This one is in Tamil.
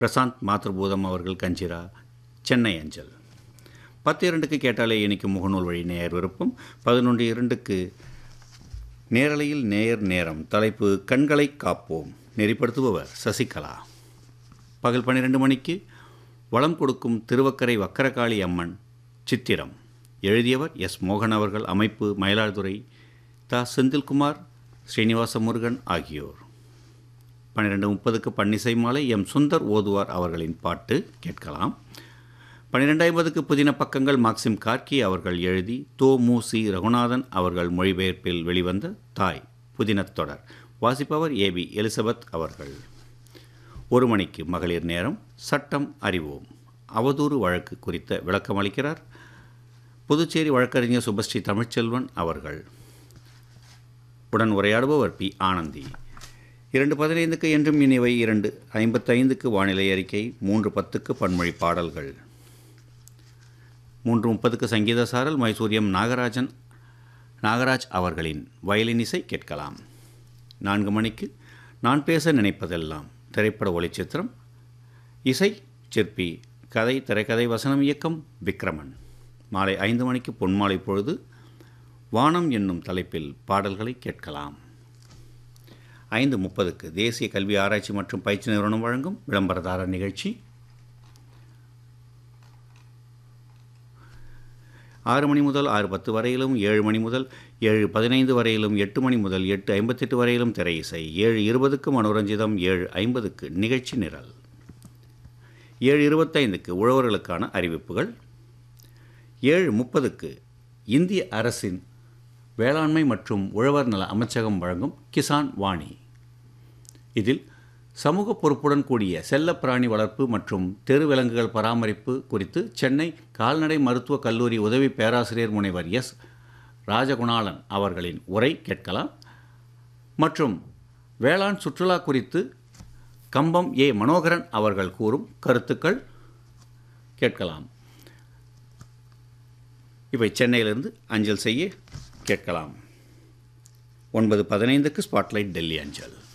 பிரசாந்த் மாத்ருபூதம் அவர்கள் கஞ்சிரா சென்னை அஞ்சல் பத்து இரண்டுக்கு கேட்டாலே இனிக்கும் முகநூல் வழி நேயர் விருப்பம் பதினொன்று இரண்டுக்கு நேரலையில் நேயர் நேரம் தலைப்பு கண்களை காப்போம் நெறிப்படுத்துபவர் சசிகலா பகல் பன்னிரெண்டு மணிக்கு வளம் கொடுக்கும் திருவக்கரை வக்கரகாளி அம்மன் சித்திரம் எழுதியவர் எஸ் மோகன் அவர்கள் அமைப்பு மயிலாடுதுறை த செந்தில்குமார் ஸ்ரீனிவாச முருகன் ஆகியோர் பன்னிரெண்டு முப்பதுக்கு பன்னிசை மாலை எம் சுந்தர் ஓதுவார் அவர்களின் பாட்டு கேட்கலாம் பன்னிரெண்டு ஐம்பதுக்கு புதின பக்கங்கள் மாக்சிம் கார்கி அவர்கள் எழுதி தோ மு சி ரகுநாதன் அவர்கள் மொழிபெயர்ப்பில் வெளிவந்த தாய் புதினத் தொடர் வாசிப்பவர் ஏபி எலிசபெத் அவர்கள் ஒரு மணிக்கு மகளிர் நேரம் சட்டம் அறிவோம் அவதூறு வழக்கு குறித்த விளக்கம் அளிக்கிறார் புதுச்சேரி வழக்கறிஞர் சுபஸ்ரீ தமிழ்ச்செல்வன் அவர்கள் உடன் உரையாடுபவர் பி ஆனந்தி இரண்டு பதினைந்துக்கு என்றும் இனிவை இரண்டு ஐம்பத்தைந்துக்கு வானிலை அறிக்கை மூன்று பத்துக்கு பன்மொழி பாடல்கள் மூன்று முப்பதுக்கு சங்கீத சாரல் மைசூரியம் நாகராஜன் நாகராஜ் அவர்களின் வயலின் இசை கேட்கலாம் நான்கு மணிக்கு நான் பேச நினைப்பதெல்லாம் திரைப்பட ஒளிச்சித்திரம் இசை சிற்பி கதை திரைக்கதை வசனம் இயக்கம் விக்ரமன் மாலை ஐந்து மணிக்கு பொன்மாலை பொழுது வானம் என்னும் தலைப்பில் பாடல்களை கேட்கலாம் ஐந்து முப்பதுக்கு தேசிய கல்வி ஆராய்ச்சி மற்றும் பயிற்சி நிறுவனம் வழங்கும் விளம்பரதாரர் நிகழ்ச்சி ஆறு மணி முதல் ஆறு பத்து வரையிலும் ஏழு மணி முதல் ஏழு பதினைந்து வரையிலும் எட்டு மணி முதல் எட்டு ஐம்பத்தெட்டு வரையிலும் திரை இசை ஏழு இருபதுக்கு மனோரஞ்சிதம் ஏழு ஐம்பதுக்கு நிகழ்ச்சி நிரல் ஏழு இருபத்தைந்துக்கு உழவர்களுக்கான அறிவிப்புகள் ஏழு முப்பதுக்கு இந்திய அரசின் வேளாண்மை மற்றும் உழவர் நல அமைச்சகம் வழங்கும் கிசான் வாணி இதில் சமூக பொறுப்புடன் கூடிய செல்லப்பிராணி வளர்ப்பு மற்றும் தெரு விலங்குகள் பராமரிப்பு குறித்து சென்னை கால்நடை மருத்துவக் கல்லூரி உதவி பேராசிரியர் முனைவர் எஸ் ராஜகுணாலன் அவர்களின் உரை கேட்கலாம் மற்றும் வேளாண் சுற்றுலா குறித்து கம்பம் ஏ மனோகரன் அவர்கள் கூறும் கருத்துக்கள் கேட்கலாம் இவை சென்னையிலிருந்து அஞ்சல் செய்ய கேட்கலாம் ஒன்பது பதினைந்துக்கு ஸ்பாட்லைட் டெல்லி அஞ்சல்